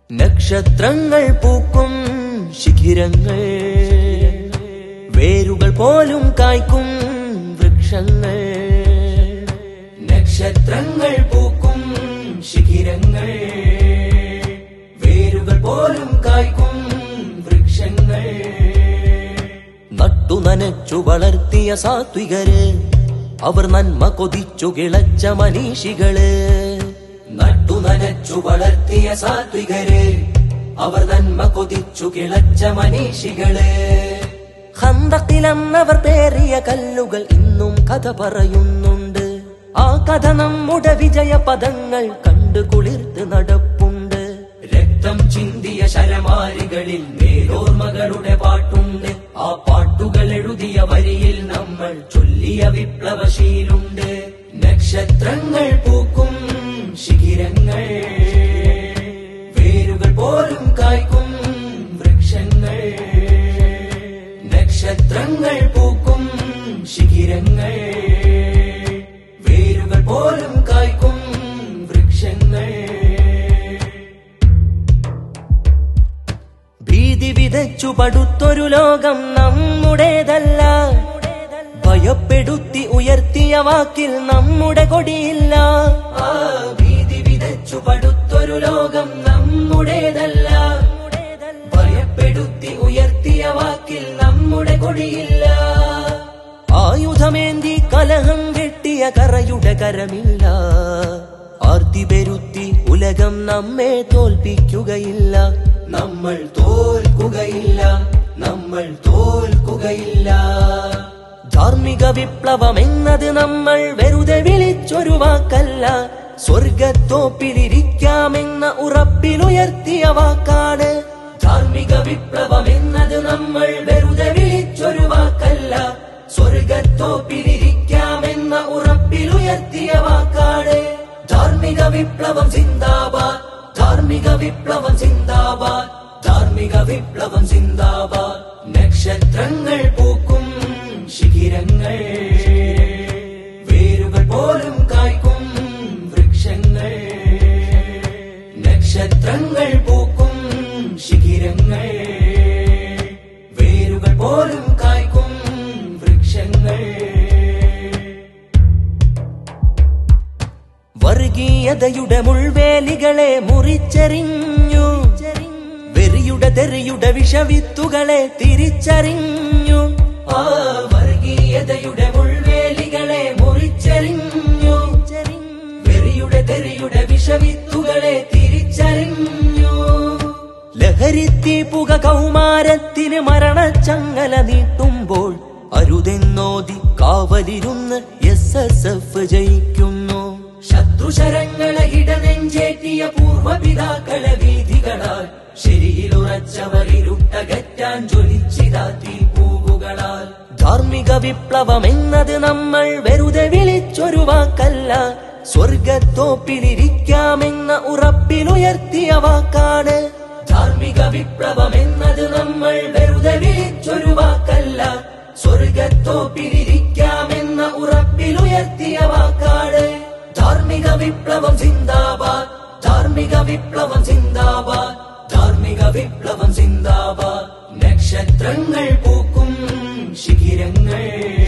നക്ഷത്രങ്ങൾ പൂക്കും ശിഖിരങ്ങൾ വേരുകൾ പോലും കായ്ക്കും വൃക്ഷങ്ങൾ നക്ഷത്രങ്ങൾ പൂക്കും ശിഖിരങ്ങൾ വേരുകൾ പോലും കായ്ക്കും വൃക്ഷങ്ങൾ നട്ടു നനച്ചു വളർത്തിയ സാത്വികര് അവർ നന്മ കൊതിച്ചു കിളച്ച മനീഷികള് നട്ടു നനച്ചു വളർത്തിയ സാത്വികര് അവർ നന്മ കൊതിച്ചു കിളച്ച മനീഷികള് ഹന്തക്കിലന്നവർ പേറിയ കല്ലുകൾ ഇന്നും കഥ പറയുന്നുണ്ട് ആ കഥ നമ്മുടെ വിജയ പദങ്ങൾ കണ്ടു കുളിർത്ത് നടപ്പുണ്ട് രക്തം ചിന്തിയ ശരമാരികളിൽ നേരോർമകളുടെ പാട്ടുണ്ട് ആ പാട്ടുകൾ എഴുതിയ വരിയിൽ നമ്മൾ ചൊല്ലിയ വിപ്ലവശീലുണ്ട് നക്ഷത്രങ്ങൾ പൂക്കും ശിഖിരങ്ങൾ വേരുകൾ പോലും കായ്ക്കും വൃക്ഷങ്ങൾ നക്ഷത്രങ്ങൾ പൂക്കും ശിഖിരങ്ങൾ വേരുകൾ പോലും കായ്ക്കും വൃക്ഷങ്ങൾ ഭീതി വിതച്ചു പടുത്തൊരു ലോകം നമ്മുടേതല്ല ഭയപ്പെടുത്തി ഉയർത്തിയ വാക്കിൽ നമ്മുടെ കൊടിയില്ല ആ ഭീതി വിതച്ചു പടുത്തൊരു ലോകം നമ്മുടേതല്ല ഭയപ്പെടുത്തി ഉയർത്തിയ വാക്കിൽ നമ്മുടെ കൊടിയില്ല ആയുധമേന്തി കലഹം കെട്ടിയ കറയുടെ കരമില്ല ആർത്തി പെരുത്തി ഉലകം നമ്മെ തോൽപ്പിക്കുകയില്ല നമ്മൾ തോൽക്കുകയില്ല നമ്മൾ തോൽക്കുകയില്ല ധാർമ്മിക വിപ്ലവം എന്നത് നമ്മൾ വെറുതെ വിളിച്ചൊരു വാക്കല്ല സ്വർഗത്തോപ്പിലിരിക്കാമെന്ന ഉറപ്പിലുയർത്തിയ വാക്കാണ് ധാർമ്മിക വിപ്ലവം എന്നത് നമ്മൾ വെറുതെ വിളിച്ചൊരു വാക്കല്ല സ്വർഗത്തോപ്പിലിരിക്കാമെന്ന ഉറപ്പിലുയർത്തിയ വാക്കാണ് ധാർമ്മിക വിപ്ലവം സിന്ദാബാദ് ധാർമ്മിക വിപ്ലവം സിന്ദാബാദ് ധാർമ്മിക വിപ്ലവം സിന്ദാബാദ് നക്ഷത്രങ്ങൾ പൂക്കും ശിഖിരങ്ങൾ വേരുകൾ പോലും കായ്ക്കും വൃക്ഷങ്ങൾ നക്ഷത്രങ്ങൾ പൂക്കും ശിഖിരങ്ങൾ വേരുകൾ പോലും കായ്ക്കും വൃക്ഷങ്ങൾ വർഗീയതയുടെ മുൾവേലികളെ മുറിച്ചെറിഞ്ഞു വെറിയുടെ തെറിയുടെ വിഷവിത്തുകളെ തിരിച്ചറിഞ്ഞു ആ വർഗീയതയുടെ മുൾവേലികളെ മുറിച്ചെറിഞ്ഞു വെറിയുടെ തെറിയുടെ വിഷവിത്തുകളെ തിരിച്ചറിഞ്ഞു ലഹരിത്തി പുക കൗമാരത്തിന് മരണച്ചങ്ങല നീട്ടുമ്പോൾ അരുതെന്നോതി കാവലിരുന്ന് എസ് എസ് എഫ് ജയിക്കുന്നു ശത്രുശരങ്ങളെ ഇടനെഞ്ചേറ്റിയ പൂർവപിതാക്കളെ വീതികളാൽ ശരിയിലുറച്ചവർ ഇരുട്ടകറ്റാൻ ജ്വലിച്ചിതാത്തി പൂവുകളാൽ ധാർമ്മിക വിപ്ലവം എന്നത് നമ്മൾ വെറുതെ വിളിച്ചൊരു വാക്കല്ല സ്വർഗത്തോപ്പിലിരിക്കാമെന്ന ഉറപ്പിലുയർത്തിയ വാക്കാണ് ധാർമ്മിക വിപ്ലവം എന്നത് നമ്മൾ വെറുതെ വിളിച്ചൊരു വാക്കല്ല സ്വർഗത്തോപ്പിലിരിക്കാമെന്ന ഉറപ്പിലുയർത്തിയ വാക്കാണ് ധാർമ്മിക വിപ്ലവം സിന്ദാബാദ് ധാർമ്മിക വിപ്ലവം സിന്ദാബാദ് ധാർമ്മിക വിപ്ലവം സിന്ദാബാദ് നക്ഷത്രങ്ങൾ പൂക്കും ശിഖിരങ്ങൾ